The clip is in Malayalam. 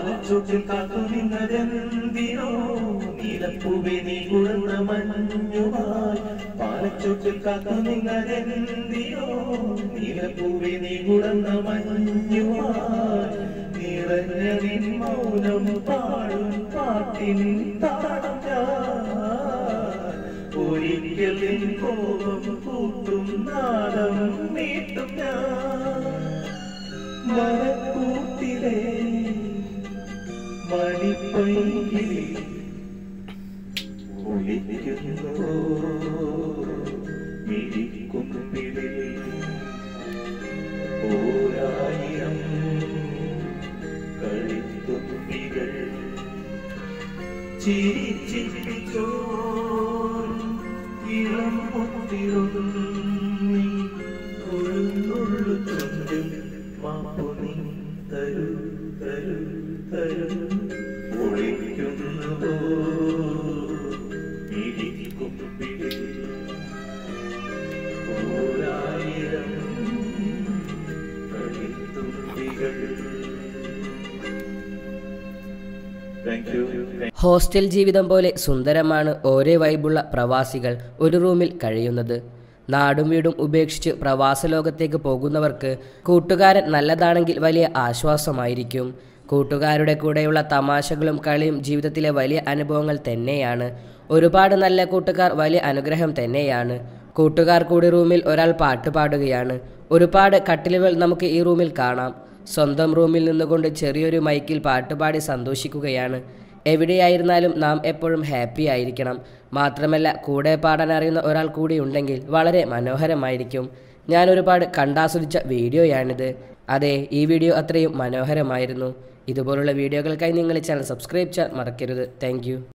പാലച്ചോട്ടിൽ കാത്തു നിന്നതെന്തിനോ നീലപ്പൂവെ നീ കുഴന്ന മഞ്ഞുമായി പാലച്ചോട്ടിൽ കാത്തു നിന്നതെന്തിനോ നീലപ്പൂവെ നീ കുഴന്ന മഞ്ഞുമായി നിറഞ്ഞ നിൻ മൗനം പാടും പാട്ടിൻ താളം ഞാൻ ഒരിക്കൽ നിൻ കോപം കൂട്ടും നാദം നീട്ടും ഞാൻ മരക്കൂട്ടിലെ മണിപ്പൈകിളി ഒളിക്കുന്നു മിഴിക്കുമ്പിളി ഓരായിരം കളിത്തുമ്പികൾ ചിരിച്ചിരിച്ചോ ഇളം മുത്തിരുന്നി ഒഴുന്നുള്ളു ചുണ്ടും മാപ്പു നീ തരൂ തരൂ തരൂ ഒളിക്കുന്നുവോ ഇരിക്കുമ്പിളി ഓരായിരം കളിത്തുമ്പികൾ താങ്ക് യു ഹോസ്റ്റൽ ജീവിതം പോലെ സുന്ദരമാണ് ഒരേ വൈബുള്ള പ്രവാസികൾ ഒരു റൂമിൽ കഴിയുന്നത് നാടും വീടും ഉപേക്ഷിച്ച് പ്രവാസ ലോകത്തേക്ക് പോകുന്നവർക്ക് കൂട്ടുകാരൻ നല്ലതാണെങ്കിൽ വലിയ ആശ്വാസമായിരിക്കും കൂട്ടുകാരുടെ കൂടെയുള്ള തമാശകളും കളിയും ജീവിതത്തിലെ വലിയ അനുഭവങ്ങൾ തന്നെയാണ് ഒരുപാട് നല്ല കൂട്ടുകാർ വലിയ അനുഗ്രഹം തന്നെയാണ് കൂട്ടുകാർ കൂടി റൂമിൽ ഒരാൾ പാട്ട് പാടുകയാണ് ഒരുപാട് കട്ടിലുകൾ നമുക്ക് ഈ റൂമിൽ കാണാം സ്വന്തം റൂമിൽ നിന്നുകൊണ്ട് ചെറിയൊരു മൈക്കിൽ പാട്ടുപാടി സന്തോഷിക്കുകയാണ് എവിടെയായിരുന്നാലും നാം എപ്പോഴും ഹാപ്പി ആയിരിക്കണം മാത്രമല്ല കൂടെ പാടാൻ അറിയുന്ന ഒരാൾ കൂടി ഉണ്ടെങ്കിൽ വളരെ മനോഹരമായിരിക്കും ഞാൻ ഒരുപാട് കണ്ടാസ്വദിച്ച വീഡിയോയാണിത് അതെ ഈ വീഡിയോ അത്രയും മനോഹരമായിരുന്നു ഇതുപോലുള്ള വീഡിയോകൾക്കായി നിങ്ങൾ ഈ ചാനൽ സബ്സ്ക്രൈബ് ചെയ്യാൻ മറക്കരുത് താങ്ക്